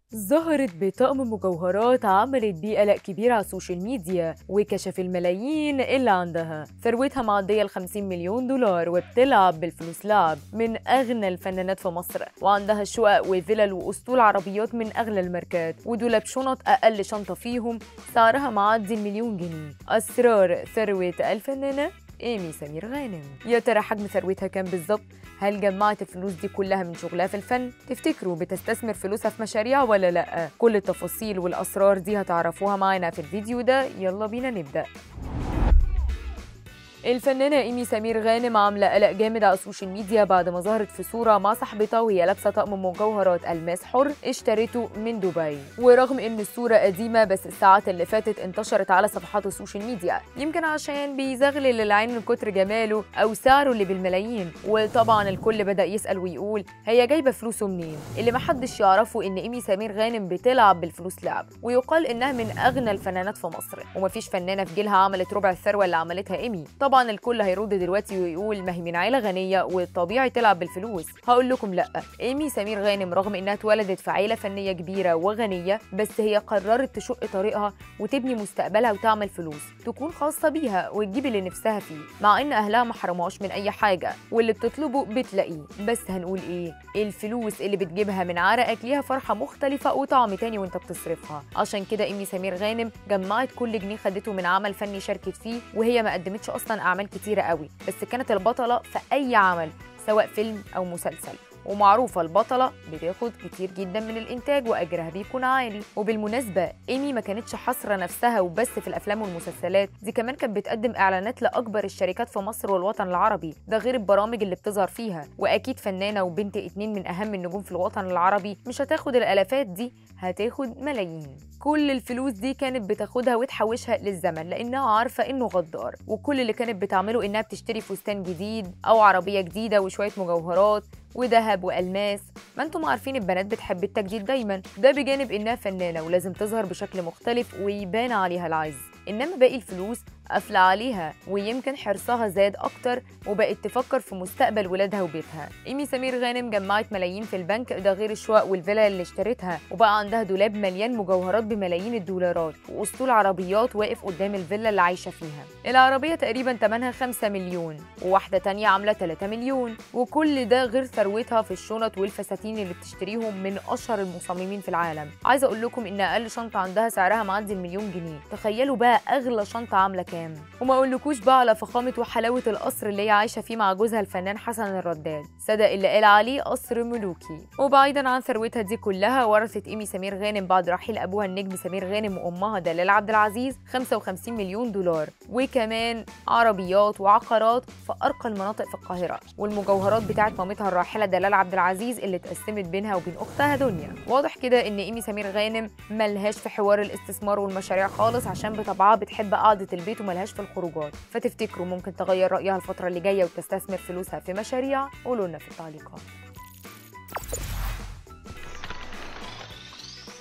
ظهرت بطقم مجوهرات عملت بيه قلق كبير على السوشيال ميديا وكشف الملايين اللي عندها ثروتها معدية ال 50 مليون دولار وبتلعب بالفلوس لعب من أغنى الفنانات في مصر وعندها شقق وفلل وأسطول عربيات من أغلى الماركات ودولاب شنط أقل شنطة فيهم سعرها معدي المليون جنيه أسرار ثروة الفنانة ايمي سمير غانم يا ترى حجم ثروتها كام بالظبط هل جمعت الفلوس دي كلها من شغلها في الفن تفتكروا بتستثمر فلوسها في مشاريع ولا لا كل التفاصيل والاسرار دي هتعرفوها معانا في الفيديو ده يلا بينا نبدا الفنانة إيمي سمير غانم عاملة قلق جامد على السوشيال ميديا بعد ما ظهرت في صورة مع صاحبتها وهي لابسة طقم مجوهرات ألماس حر اشتريته من دبي ورغم إن الصورة قديمة بس الساعات اللي فاتت انتشرت على صفحات السوشيال ميديا يمكن عشان بيزغلل العين من كتر جماله أو سعره اللي بالملايين وطبعا الكل بدأ يسأل ويقول هي جايبة فلوسه منين اللي محدش يعرفه إن إيمي سمير غانم بتلعب بالفلوس لعب ويقال إنها من أغنى الفنانات في مصر ومفيش فنانة في جيلها عملت ربع الثروة اللي عملتها إيمي طبعا الكل هيرد دلوقتي ويقول ما هي من عيله غنيه والطبيعي تلعب بالفلوس هقول لكم لا ايمي سمير غانم رغم انها اتولدت في عيله فنيه كبيره وغنيه بس هي قررت تشق طريقها وتبني مستقبلها وتعمل فلوس تكون خاصه بيها وتجيب اللي نفسها فيه مع ان اهلها ما حرموهاش من اي حاجه واللي بتطلبه بتلاقيه بس هنقول ايه الفلوس اللي بتجيبها من عرقك ليها فرحه مختلفه وطعم تاني وانت بتصرفها عشان كده ايمي سمير غانم جمعت كل جنيه خدته من عمل فني شاركت فيه وهي ما قدمتش اصلا اعمال كتيره قوي بس كانت البطله في اي عمل سواء فيلم او مسلسل ومعروفة البطلة بتاخد كتير جدا من الإنتاج وأجرها بيكون عالي وبالمناسبة إيمي ما كانتش حاصرة نفسها وبس في الأفلام والمسلسلات دي كمان كانت بتقدم إعلانات لأكبر الشركات في مصر والوطن العربي ده غير البرامج اللي بتظهر فيها وأكيد فنانة وبنت اتنين من أهم النجوم في الوطن العربي مش هتاخد الألافات دي هتاخد ملايين كل الفلوس دي كانت بتاخدها وتحوشها للزمن لانها عارفه انه غدار وكل اللي كانت بتعمله انها بتشتري فستان جديد او عربيه جديده وشويه مجوهرات وذهب والماس ما انتم عارفين البنات بتحب التجديد دايما ده بجانب انها فنانه ولازم تظهر بشكل مختلف ويبان عليها العز انما باقي الفلوس قافلة عليها ويمكن حرصها زاد أكتر وبقت تفكر في مستقبل ولادها وبيتها إيمي سمير غانم جمعت ملايين في البنك ده غير الشقق والفيلا اللي اشترتها وبقى عندها دولاب مليان مجوهرات بملايين الدولارات وأسطول عربيات واقف قدام الفيلا اللي عايشة فيها العربية تقريبا تمنها 5 مليون وواحدة تانية عاملة 3 مليون وكل ده غير ثروتها في الشنط والفساتين اللي بتشتريهم من أشهر المصممين في العالم عايزة أقول لكم إن أقل شنطة عندها سعرها معدي المليون جنيه تخيلوا بقى أغلى شنطة عاملة كام كام وما اقولكوش بقى على فخامه وحلاوه القصر اللي هي عايشه فيه مع جوزها الفنان حسن الرداد صدق اللي قال عليه قصر ملوكي وبعيدا عن ثروتها دي كلها ورثت ايمي سمير غانم بعد رحيل ابوها النجم سمير غانم وامها دلال عبد العزيز 55 مليون دولار وكمان عربيات وعقارات في ارقى المناطق في القاهره والمجوهرات بتاعت مامتها الراحله دلال عبد العزيز اللي اتقسمت بينها وبين اختها دنيا واضح كده ان ايمي سمير غانم ملهاش في حوار الاستثمار والمشاريع خالص عشان بطبعها بتحب قعده البيت وملهاش في الخروجات فتفتكروا ممكن تغير رأيها الفترة اللي جاية وتستثمر فلوسها في مشاريع قولوا لنا في التعليقات